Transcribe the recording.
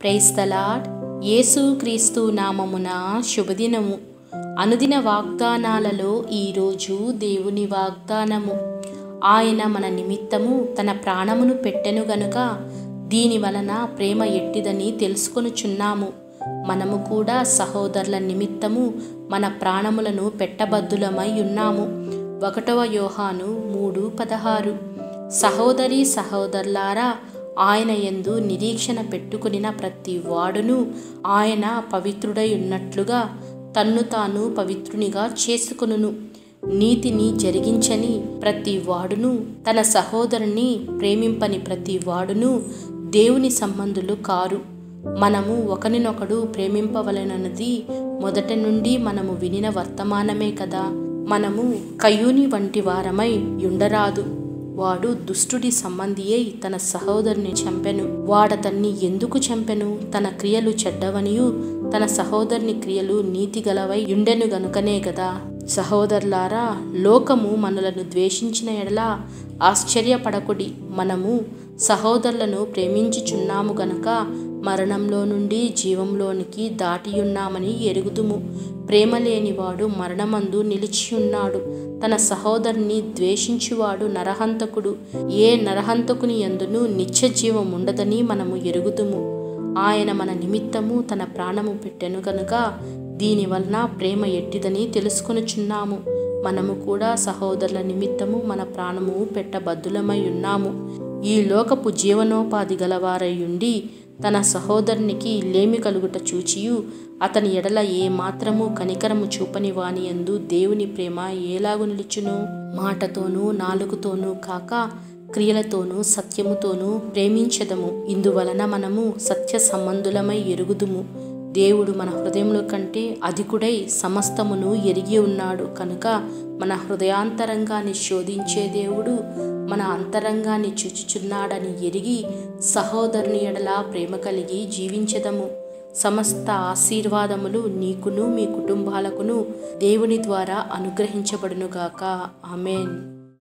praise the Lord యేసు క్రీస్తు నామమున శుభదినము అనుదిన వాగ్దానాలలో ఈరోజు దేవుని వాగ్దానము ఆయన మన నిమిత్తము తన ప్రాణమును పెట్టెను గనుక దీని వలన ప్రేమ ఎట్టిదని తెలుసుకొనుచున్నాము మనము కూడా సహోదరుల నిమిత్తము మన ప్రాణములను పెట్టబద్దులమై ఉన్నాము ఒకటవ యోహాను మూడు పదహారు సహోదరి సహోదరులారా ఆయన యందు నిరీక్షణ పెట్టుకునిన ప్రతి వాడును ఆయన పవిత్రుడై ఉన్నట్లుగా తన్ను తాను పవిత్రునిగా చేసుకొనును నీతిని జరిగించని ప్రతి వాడును తన సహోదరుని ప్రేమింపని ప్రతి వాడును దేవుని సంబంధులు కారు మనము ఒకరినొకడు ప్రేమింపవలనన్నది మొదట నుండి మనము వినిన వర్తమానమే కదా మనము కయూని వంటి వారమై ఉండరాదు వాడు దుష్టుడి సంబంధి అయి తన సహోదరుని చంపెను వాడతన్ని ఎందుకు చంపెను తన క్రియలు చెడ్డవనియు తన సహోదరుని క్రియలు నీతిగలవై ఉండెను గనుకనే గదా సహోదరులారా లోకము మనలను ద్వేషించిన ఎడల ఆశ్చర్యపడకుడి మనము సహోదరులను ప్రేమించుచున్నాము గనక మరణంలో నుండి జీవంలోనికి దాటియున్నామని ఎరుగుదుము ప్రేమ లేనివాడు మరణమందు నిలిచియున్నాడు తన సహోదరుని ద్వేషించువాడు నరహంతకుడు ఏ నరహంతకుని ఎందును నిత్య జీవం ఉండదని మనము ఎరుగుదుము ఆయన మన నిమిత్తము తన ప్రాణము పెట్టెను గనుక దీని వలన ప్రేమ ఎట్టిదని తెలుసుకొనుచున్నాము మనము కూడా సహోదరుల నిమిత్తము మన ప్రాణము పెట్టబద్దులమై ఉన్నాము ఈ లోకపు జీవనోపాధి గలవారై ఉండి తన సహోదరునికి లేమి కలుగుట చూచియు అతని ఎడల ఏ మాత్రము కనికరము చూపని వాని యందు దేవుని ప్రేమ ఏలాగు నిలుచును మాటతోనూ నాలుగుతోనూ కాక క్రియలతోనూ సత్యముతోనూ ప్రేమించదము ఇందువలన మనము సత్య సంబంధులమై ఎరుగుదుము దేవుడు మన హృదయముల కంటే అధికుడై సమస్తమును ఎరిగి ఉన్నాడు కనుక మన హృదయాంతరంగాన్ని శోధించే దేవుడు మన అంతరంగాన్ని చూచుచున్నాడని ఎరిగి సహోదరుని ఎడల ప్రేమ కలిగి జీవించదము సమస్త ఆశీర్వాదములు నీకును మీ కుటుంబాలకును దేవుని ద్వారా అనుగ్రహించబడునుగాక ఆమెన్